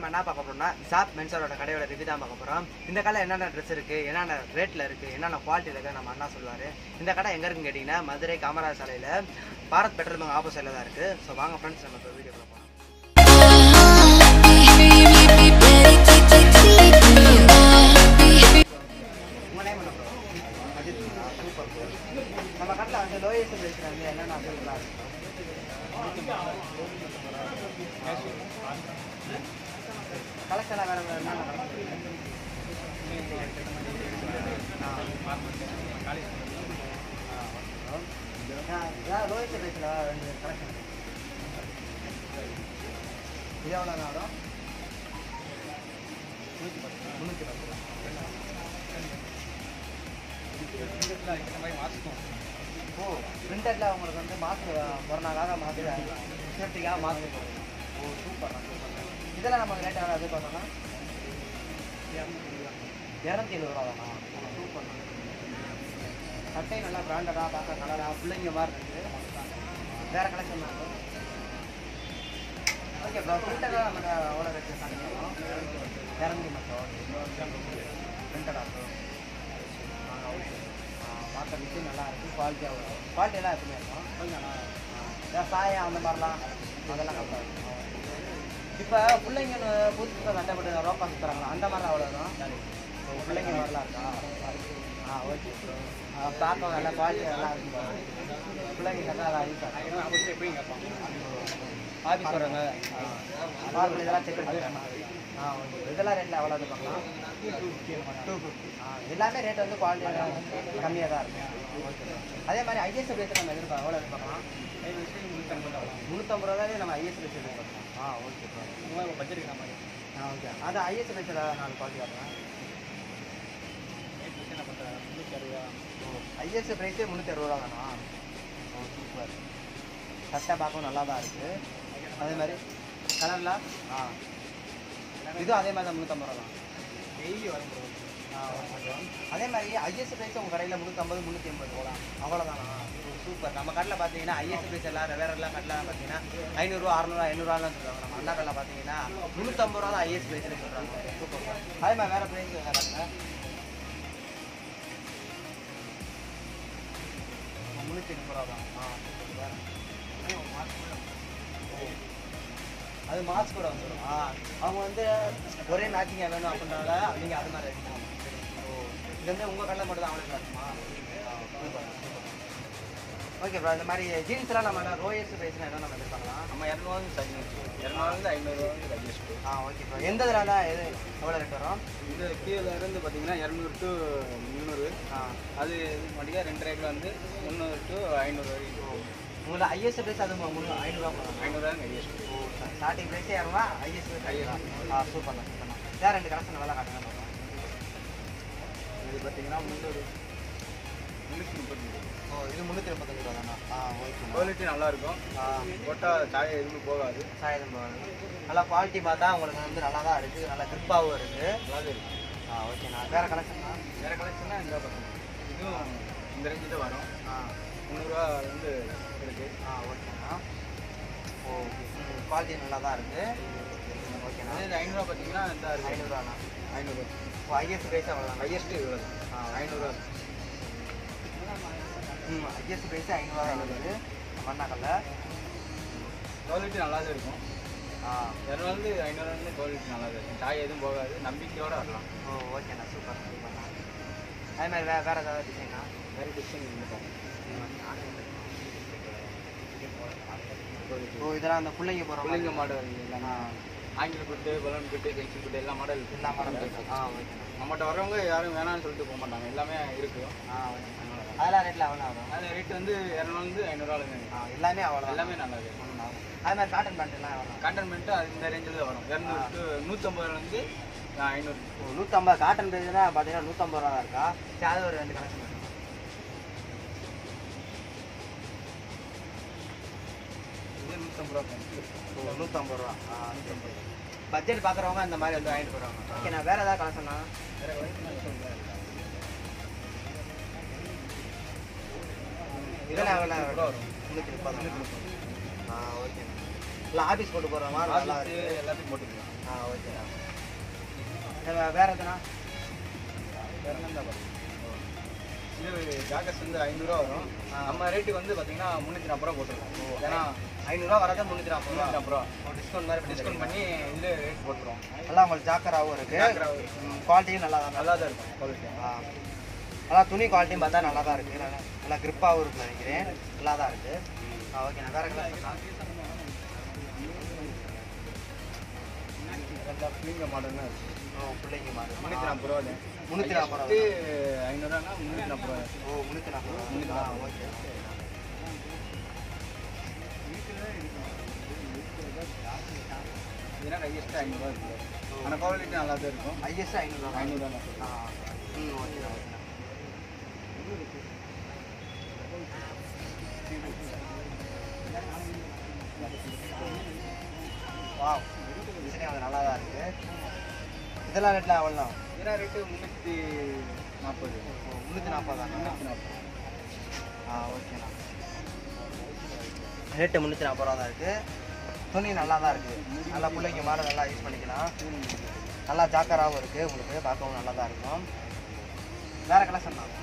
என்ன பார்க்க போறோம்னா ஷாப் மென்சரோட கடையோட ரிவ்யூ தான் பார்க்க போறோம் இந்த கடை என்னென்ன ட்ரெஸ் இருக்கு என்னென்ன ரேட்ல இருக்கு என்னென்ன குவாலிட்டி இருக்கு நம்ம அண்ணா சொல்லுவாரு இந்த கடை எங்க இருக்குன்னு கேட்டீங்கன்னா மதுரை காமராஜ் சாலையில பாரத் பெட்ரோல் பங்க் ஆப்போசிட்ல தான் இருக்கு ஸோ வாங்க ஃப்ரெண்ட்ஸ் நம்ம இப்போ வீடியோக்குள்ள போகலாம் உங்க நேம் என்ன ப்ரோ அஜித் சூப்பர் ப்ரோ நம்ம கடையில் வந்து லோயஸ்ட் ப்ரைஸ் வந்து என்னென்ன அவைலபிளாக கலெக்ஷனாக வேறு வேறு என்னென்ன லோயஸ்ட் ப்ரைஸில் ரெண்டு கலெக்ஷன் இது எவ்வளோ வரும் நூற்றி பத்து முந்நூற்றி பத்து ஓ பிரிண்டரில் உங்களுக்கு வந்து மாஸ்க் கொரோனாக்காக மாஸ்க் சேஃப்டிக்காக மாஸ்க் ஓ சூப்பர் சூப்பர் இதெல்லாம் நம்ம ரேட் எவ்வளோ அது பார்த்தோம்னா இரநூத்தி எழுபது ரூபா தானா சூப்பர் சட்டை நல்லா பிராண்டடாக பார்க்க கலராக பிள்ளைங்க மாதிரி இருக்குது வேறு கலெக்ஷன் தான் ஓகே ப்ரோ பிரிண்டராக நமக்கு எவ்வளோ ரேட் ஸ்டார்டிங் ஆகும் இரநூத்தி மட்டும் பிரிண்டடாக இருக்கும் பார்க்க மிஷின் நல்லா இருக்குது குவாலிட்டியாக வரும் குவாலிட்டி எல்லாம் எப்பவுமே இருக்கும் ஆ. சாயம் அந்த மாதிரிலாம் அதெல்லாம் கரெக்டாக இருக்கும் இப்போ பிள்ளைங்க புதுசாக சட்டைப்பட்டு ரோப்பா சுற்றுறாங்களா அந்த மாதிரிலாம் அவ்வளோ வரும் ஸோ பிள்ளைங்க மாதிரிலாம் இருக்கா ஆ ஓகே ப்ரோ பார்க்க நல்லா குவாலிட்டி நல்லா இருக்கும் பிள்ளைங்க சட்டை நல்லா யூஸ் ஆஃபீஸ் வராங்க பார்க்கல இதெல்லாம் செக் பண்ணி ஆ ஓகே இதெல்லாம் ரேட்டில் எவ்வளோ இது பண்ணலாம் டூ ஃபிஃப்டி ஆ எல்லாமே ரேட் வந்து குவாலிட்டி கம்மியாக தான் இருக்கும் ஓகே அதே மாதிரி ஐஎஸ் பேஸ் நம்ம எதிர்பார்க்கலாம் எவ்வளோ எதிர்பார்க்கலாம் முந்நூற்றம்பது ரூபாவே நம்ம ஐஎஸ் பேஸ் எதிர்பார்க்கலாம் ஆ ஓகே ப்ரோ ஆ ஓகே அது ஐஎஸ் பேஸில் நாலு குவாலிட்டி வரலாம் ஐஎஸ் ப்ரைஸே முந்நூற்றி அறுபது ரூபா தானா ஓ சூப்பர் சட்டை பார்க்கவும் நல்லா தான் இருக்குது அதே மாதிரி கலரில் ஆ இதுவும் அதே மாதிரி தான் முந்நூற்றம்பது ரூபா தான் ஆ ஓகே அதே மாதிரி ஐஎஸ் ப்ரைஸ் உங்கள் கடையில் முந்நூற்றம்பது முந்நூற்றி எண்பது ரூபா அவ்வளோதானா சூப்பர் நம்ம கடையில் பார்த்தீங்கன்னா ஐஎஸ் ப்ரைஸ் எல்லாம் வேற எல்லாம் கடையில் பார்த்தீங்கன்னா ஐநூறுரூவா அறநூறுவா எண்ணூறுவாலாம் சொல்கிறாங்க நம்ம அண்ணா கடையில் பார்த்தீங்கன்னா முந்நூற்றம்பது ரூபா தான் ஐஎஸ் ப்ரைஸ்னு சொல்கிறாங்க சூப்பர் அதே மாதிரி வேறு ப்ரைஸ் கடையில் முந்நூற்றி எண்பது ரூபா தான் ஆ சூப்பர் அது மாஸ்க் கூட வந்துடும் ஆ அவங்க வந்து ஒரே மேட்சிங்காக வேணும் அப்படின்றனால நீங்கள் அது மாதிரி எடுக்கணும் ஓ இது வந்து உங்கள் கடையில் மட்டும் தான் அவைலபிள் இருக்குமா ஓகே ப்ரோ இந்த மாதிரி ஜீன்ஸ்லாம் நம்ம என்ன ரோயர்ஸ் ப்ரைஸ்லாம் என்ன நம்ம எதிர்பார்க்கலாம் நம்ம இரநூறு சஜினிச்சு இரநூறுலேருந்து ஐநூறுரூவா ஹையஸ்ட்டு ஆ ஓகே ப்ரோ எந்த இதில் எது எவ்வளோ ரேட் வரும் இது கீழே இருந்து பார்த்தீங்கன்னா இரநூறு டு முந்நூறு ஆ அது மட்டும் ரெண்டு ரேட்டில் வந்து முந்நூறு டு ஐநூறு வரைக்கும் உங்களை ஐஎஸ் ப்ரைஸ் அது முந்நூறு ஐநூறுரூவா போகலாம் ஐநூறுரூவா ஹையஸ்ட்டு ஓ ஸ்டார்டிங் ப்ரைஸே இரநூறுவா ஐஎஸ் ப்ரைஸ் ஐநூறுவா ஆ சூப்பர்ண்ணா சூப்பர்ண்ணா வேறு ரெண்டு கலெக்ஷன் நல்லா காட்டுங்க பார்க்கலாம் இது பார்த்தீங்கன்னா முந்நூறு முந்நூற்றி முப்பத்தஞ்சு ஓ இது முந்நூற்றி முப்பத்தஞ்சு ரூபா தானா ஆ ஓகே குவாலிட்டி நல்லா இருக்கும் ஆ போட்டால் சாயம் எதுவுமே போகாது சாயம் போகுது நல்லா குவாலிட்டி பார்த்தா உங்களுக்கு வந்து நல்லா தான் இருக்குது நல்லா கிரிப்பாகவும் இருக்குது நல்லாவே இருக்கும் ஆ ஓகேண்ணா வேறு கலெக்ஷன்னா வேறு கலெக்ஷன்னா இந்த பக்கம் இதுவும் இந்த ரேஞ்சு தான் வரும் ஆ முந்நூறுரூவா வந்து இருக்குது ஆ ஓகேண்ணா ஓ குவாலிட்டி நல்லா தான் இருக்குது ஓகேண்ணா அதே இது ஐநூறுரூவா பார்த்தீங்கன்னா இந்த இருக்குது ஐநூறுரூவாண்ணா ஐநூறுரூவா ஓ ஐஎஸ் ப்ரைஸ் அவ்வளோதான் ஹையஸ்ட்டு இவ்வளோ தான் ஆ ஐநூறுரூவா ம் ஐஎஸ் ப்ரைஸ் ஐநூறுரூவா தான் இருக்குது மண்ணாக்கல்ல குவாலிட்டி நல்லா தான் இருக்கும் ஆ இரநூறுலேருந்து ஐநூறுலேருந்து குவாலிட்டி நல்லா தான் இருக்கும் சாய் எதுவும் போகாது நம்பிக்கையோடு வரலாம் ஓ ஓகேண்ணா சூப்பர் சூப்பர்ண்ணா அதே மாதிரி வே வேறு ஏதாவது டிசைனா வேறு டிசைன் இருக்கும் ஓ இதெல்லாம் அந்த பிள்ளைங்க போகிற பிள்ளைங்க மாடல் ஆ எல்லாமே ஆங்கில குட்டு பலூன் குட்டு பென்சில் குட்டு எல்லா மாடல் இருக்கு எல்லா மாடலும் இருக்கு. ஆ ஓகேண்ணா நம்மகிட்ட வரவங்க யாரும் வேணாம்னு சொல்லிட்டு போக மாட்டாங்க எல்லாமே இருக்கு ஆ ஓகேண்ணா அதெல்லாம் ரேட்டில் எவ்வளோ வரும் அது ரேட் வந்து இரநூறுலேருந்து ஐநூறுரூவா ஆ எல்லாமே அவ்வளோ எல்லாமே நல்லா இருக்கும் அது மாதிரி காட்டன் பேண்ட்லாம் எவ்வளோ கண்டன்மெண்ட்டு அது இந்த ரேஞ்சில் தான் வரும் இரநூறு டு நூற்றம்பதுலேருந்து ஐநூறு ஓ நூற்றம்பது காட்டன் பேஜ்னா பார்த்தீங்கன்னா நூற்றம்பது ரூபா தான் இருக்கா சரி அது ஒரு ரெண்டு கலெக்ஷன் இது நூற்றம்பது ரூபா ஓ நூற்றம்பது ரூபா ஆ பட்ஜெட் பார்க்குறவங்க இந்த மாதிரி வந்து வாங்கிட்டு போகிறாங்க ஓகே நான் வேறு ஏதாவது கலெக்ஷனா வேறு கலெக்ஷன் இதெல்லாம் எவ்வளோ ரூபா வரும் முந்நூற்றி முப்பது ஆ ஓகே இல்லை ஆஃபீஸ் போட்டு போகிற மாதிரி நல்லா ஆஃபீஸு இருக்கு எல்லாத்தையும் போட்டுக்கலாம் ஆ ஓகேண்ணா வே- வேற எதுனா வேற என்ன பாருங்க இது ஜாக்கெட்ஸ் வந்து ஐநூறுரூவா வரும் ஆ. நம்ம ரேட்டுக்கு வந்து பார்த்தீங்கன்னா முந்நூற்றி நாற்பது ரூபா போட்டுருக்கோம் ஏன்னா ஐநூறுரூவா வரதா முந்நூற்றி நாற்பது முந்நூற்றி ரூபா நாற்பது ரூபா டிஸ்கவுண்ட் மாதிரி டிஸ்கவுண்ட் பண்ணி இதில் ரேட் போட்டுருவோம் நல்லா உங்களுக்கு ஜாக்கராகவும் இருக்கு ஜாக்கராவும் குவாலிட்டியும் நல்லா தான் நல்லா தான் இருக்கும் குவாலிட்டி ஆ நல்லா துணி குவாலிட்டியும் பார்த்தா நல்லா தான் இருக்குது நல்லா நல்லா கிரிப்பாகவும் இருக்குன்னு நினைக்கிறேன் நல்லா தான் இருக்குது ஆ ஓகேண்ணா வேறு கலர் நல்லா பிள்ளைங்க மாடல்னா இருக்கு ஓ பிள்ளைங்க மாதிரி முந்நூற்றி நாற்பது ரூபா முந்நூற்றி நாற்பது ரூபா ஐநூறுரூவானா முந்நூற்றி நாற்பது ரூபா ஓ முந்நூற்றி நாற்பது ரூபா முந்நூற்றி ஆ நாற்பது. ஓகே இதெல்லாம் ஹையஸ்ட்டு ஐநூறுரூவா இருக்குது ஆனால் குவாலிட்டி நல்லா தான் இருக்கும் ஐஎஸ்சி ஐநூறுரூவா ஐநூறுரூவா ஆ ம் ஓகேண்ணா ஓகேண்ணா வாவ் சரி அது நல்லா தான் இருக்குது இதெல்லாம் ரேட்டில் எவ்வளோ இதெல்லாம் ரேட்டு முந்நூற்றி நாற்பது முந்நூற்றி நாற்பதாண்ணா முந்நூற்றி நாற்பது ஆ ஓகேண்ணா ரேட்டு முந்நூற்றி நாற்பது ரூபா தான் இருக்குது துணி நல்லா தான் இருக்குது நல்லா பிள்ளைங்க மாடல் நல்லா யூஸ் பண்ணிக்கலாம் நல்லா ஜாக்கராகவும் இருக்குது உங்களுக்கு பார்க்கவும் நல்லா தான் இருக்கும் வேறு கலெக்ஷன் தான்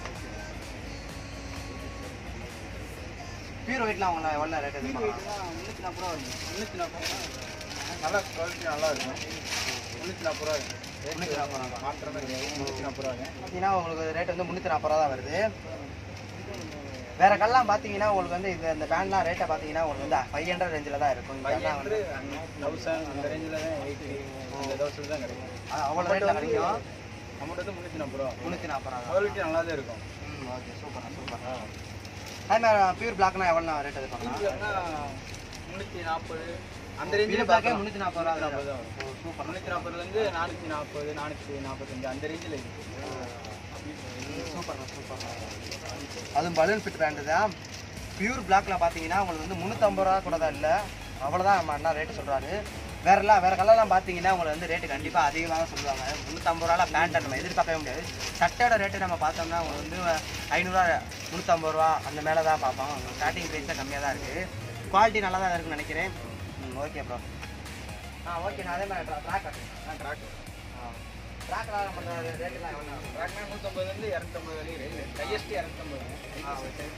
பியூர் ஒயிட்லாம் அவங்க எவ்வளோ ரேட் இது பண்ணலாம் முந்நூற்றி நாற்பது ரூபா வரும் முந்நூற்றி நாற்பது நல்லா குவாலிட்டி நல்லா இருக்கும் முந்நூற்றி நாற்பது ரூபா முந்நூற்றி நாற்பது ரூபா மாற்றமே கிடையாது முந்நூற்றி நாற்பது ரூபாங்க பார்த்தீங்கன்னா உங்களுக்கு ரேட் வந்து முந்நூற்றி நாற்பது ரூபா தான் வருது வேற கல்லாம் பார்த்தீங்கன்னா உங்களுக்கு வந்து இது இந்த பேண்ட்லாம் ரேட்டை பார்த்தீங்கன்னா உங்களுக்கு வந்து ஃபைவ் ஹண்ட்ரட் ரேஞ்சில் தான் இருக்கும் இந்த ஃபைவ் பேண்ட்லாம் வந்து ஹண்ட்ரட் தௌசண்ட் அந்த ரேஞ்சில் தான் எயிட்டி அந்த தௌசண்ட் தான் கிடைக்கும் அ- அவ்வளோ ரேட்டில் கிடைக்கும் அமௌண்ட் வந்து முந்நூற்றி நாற்பது ரூபா முந்நூற்றி நாற்பது ரூபா தான் குவாலிட்டி நல்லா தான் இருக்கும் ம் ஓகே சூப்பர் சூப்பர் அதே மாதிரி பியூர் பிளாக்னா எவ்வளோ ரேட் இது பண்ணலாம் இல்லைன்னா முந்நூற்றி நாற்பது அந்த பியூர் ரேஞ்சில் பிளாக்கே முந்நூற்றி நாற்பது ரூபா நாற்பது தான் தான் வரும் ஓ சூப்பர் முந்நூற்றி நாற்பதுலேருந்து நானூற்றி நாற்பது நானூற்றி நாற்பத்தஞ்சு அந்த ரேஞ்சில் இருக்குது சூப்பர் சூப்பர் அதுவும் பலூன் ஃபிட் பேண்ட் தான் பியூர் பிளாக்ல பார்த்தீங்கன்னா உங்களுக்கு வந்து முந்நூற்றம்பது ரூபா கூட தான் இல்லை அவ்வளோதான் நம்ம அண்ணா ரேட்டு சொல்கிறாரு வேறெல்லாம் வேறு கலர்லாம் பார்த்தீங்கன்னா உங்களுக்கு வந்து ரேட்டு கண்டிப்பாக அதிகமாக தான் சொல்லுவாங்க முந்நூற்றம்பது ரூபால பேண்ட்டை நம்ம எதிர்பார்க்கவே முடியாது சட்டையோட ரேட்டு நம்ம பார்த்தோம்னா உங்களுக்கு வந்து ஐநூறுரூவா முந்நூற்றம்பது ரூபா அந்த மேலே தான் பார்ப்போம் ஸ்டார்டிங் ப்ரைஸ் தான் கம்மியாக தான் இருக்குது குவாலிட்டி நல்லா தான் இருக்குன்னு நினைக்கிறேன் ம் ஓகே ப்ரோ ஆ ஓகே நான் அதே மாதிரி ட்ராக் நான் ட்ராக் ட்ராக்லாம் பண்ணுற ரேட்டுலாம் எவ்வளோ ட்ராக்னா நூற்றம்பதுலேருந்து இரநூத்தம்பது வரையும் ரேட் ஹையஸ்ட் இரநூத்தம்பது ஆ ஓகே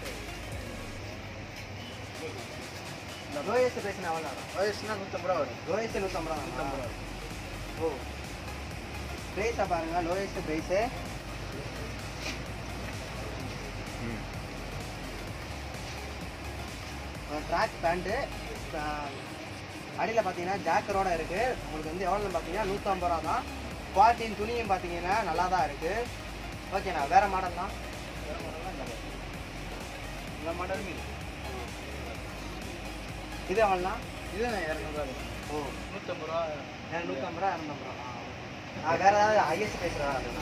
இந்த லோயஸ்ட் ப்ரைஸ் எவ்வளோ வயசுனா நூற்றம்பது ரூபா வரும் லோயஸ்ட் நூற்றம்பது ரூபா நூற்றம்பது ரூபா ஓ ப்ரைஸை பாருங்கள் லோயஸ்ட் ப்ரைஸு ட்ராக் பேண்ட்டு அடியில் பார்த்தீங்கன்னா ஜாக்கரோட இருக்குது உங்களுக்கு வந்து எவ்வளோன்னு பார்த்தீங்கன்னா நூற்றம்பது ரூபா தான் குவாலிட்டியும் துணியும் பார்த்தீங்கன்னா நல்லா தான் இருக்குது ஓகேண்ணா வேறு மாடல் தான் இந்த மாடலுமே இருக்கு இது எவ்வளோண்ணா இது இரநூறுவா வரும் ஓ நூற்றம்பது ரூபா நூற்றம்பது ரூபா இரநூத்தம்பது ரூபா ஆ வேறு ஏதாவது ஹையஸ்ட் ப்ரைஸ்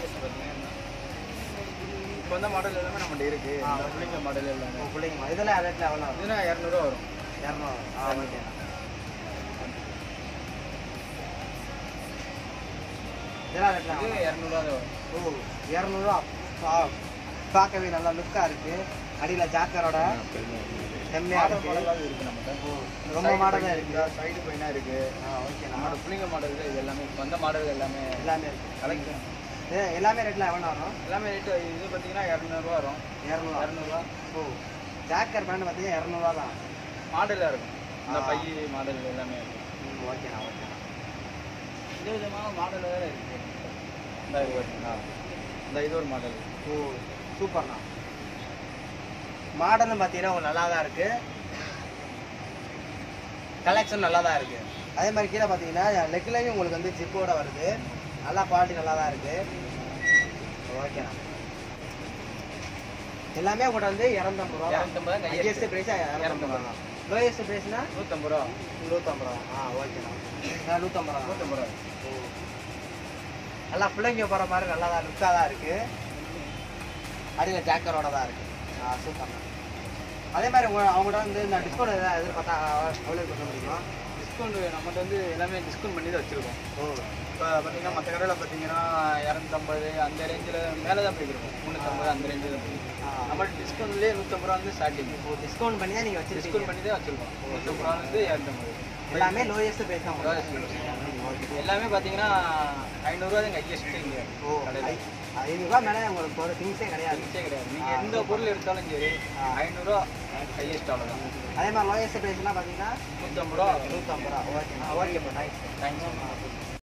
இப்போ வந்த மாடல் எல்லாமே நம்மகிட்ட இருக்கு ஆ. இந்த பிள்ளைங்க மாடல் எல்லாமே பிள்ளைங்க இதெல்லாம் ரேட்டில் எவ்வளோ வரும் இதுனா இரநூறுவா வரும் இரநூறு ஆ ஓகே இதெல்லாம் ரேட்டில் இது இரநூறுவா தான் வரும் ஓ இரநூறுவா பார்க்கவே நல்லா லுக்காக இருக்குது அடியில் ஜாக்கரோட செம்மையாக மாடல் இருக்குது மாடலாக இருக்கு நம்மகிட்ட ரொம்ப மாடலாக இருக்குது சைடு பையனா இருக்கு ஆ ஓகே நம்மளோட பிள்ளைங்க மாடல் இது எல்லாமே வந்த மாடல் எல்லாமே எல்லாமே இருக்குது கலெக்ஷன் இது எல்லாமே ரேட்டில் எவ்வளோ வரும் எல்லாமே ரேட்டு இது பார்த்தீங்கன்னா இரநூறுவா வரும் இரநூறுவா இரநூறுவா ஓ ஜாக்கர் பேண்ட் பார்த்தீங்கன்னா இரநூறுவா தான் மாடலாக இருக்கும் இந்த ஆ. பை மாடல் எல்லாமே இருக்கும் ம் ஓகேண்ணா ஓகேண்ணா வித விதமான மாடல் வேறு இருக்கு இந்த இது பார்த்தீங்களா இந்த இது ஒரு மாடல் ஓ சூப்பர்ண்ணா மாடலும் பார்த்தீங்கன்னா உங்களுக்கு நல்லா தான் இருக்கு கலெக்ஷன் நல்லா தான் இருக்கு அதே மாதிரி கீழே பார்த்தீங்கன்னா லெக்லையும் உங்களுக்கு வந்து ஜிப்போட வருது நல்லா குவாலிட்டி நல்லா தான் இருக்கு ஓகேண்ணா எல்லாமே உங்கள்கிட்ட வந்து இரநூத்தம்பது ரூபா இரநூத்தம்பது தான் highest. ஹையஸ்ட் ப்ரைஸ் இரநூத்தம்பது ரூபா லோயஸ்ட் ப்ரைஸ்னா நூற்றம்பது ரூபா நூற்றம்பது ரூபா ஆ ஓகேண்ணா நூற்றம்பது ரூபா நூற்றம்பது ரூபா ஓ. நல்லா பிள்ளைங்க போகிற மாதிரி நல்லா தான் லுக்காக தான் இருக்குது அடியில் ஜாக்கரோட தான் இருக்குது ஆ சூப்பர் அதே மாதிரி உங்க அவங்கள்ட்ட வந்து இந்த டிஸ்கவுண்ட் எதாவது எதிர்பார்த்தா எவ்வளோ பண்ண முடியுமா டிஸ்கவுண்ட் நம்மகிட்ட வந்து எல்லாமே டிஸ்கவுண்ட் பண்ணி தான் வச்சுருக்கோம் ஓ இப்போ பார்த்தீங்கன்னா மற்ற கடையில் பார்த்தீங்கன்னா இரநூத்தம்பது அந்த ரேஞ்சில் மேலே தான் போய்க்கிறோம் முந்நூற்றம்பது அந்த ரேஞ்சில் தான் போய்க்கிறோம் ஆ நம்மள்ட்ட டிஸ்கவுண்ட்லேயே நூற்றம்பது ரூபா வந்து ஸ்டார்டிங் ஓ டிஸ்கவுண்ட் பண்ணி தான் நீங்கள் டிஸ்கவுண்ட் வச்சுருக்கீங்க பண்ணி தான் வச்சுருக்கோம் நூற்றம்பது ரூபாலேருந்து இரநூத்தம்பது எல்லாமே லோயஸ்ட் ப்ரைஸ் தான் Lowest price. எல்லாமே பார்த்தீங்கன்னா ஐநூறுரூவா தான் ஹையஸ்ட் இங்கே ஓ கடையில் ஐநூறுரூவா மேலே உங்களுக்கு ஒரு திங்ஸே கிடையாது திங்ஸே கிடையாது நீங்கள் எந்த பொருள் எடுத்தாலும் சரி ஐநூறுரூவா ஹையஸ்ட் அவ்வளோதான் அதே மாதிரி லோயஸ்ட் ப்ரைஸ்லாம் பார்த்தீங்கன்னா நூற்றம்பது ரூபா நூற்றம்பது ரூபா okay okay bro nice thanks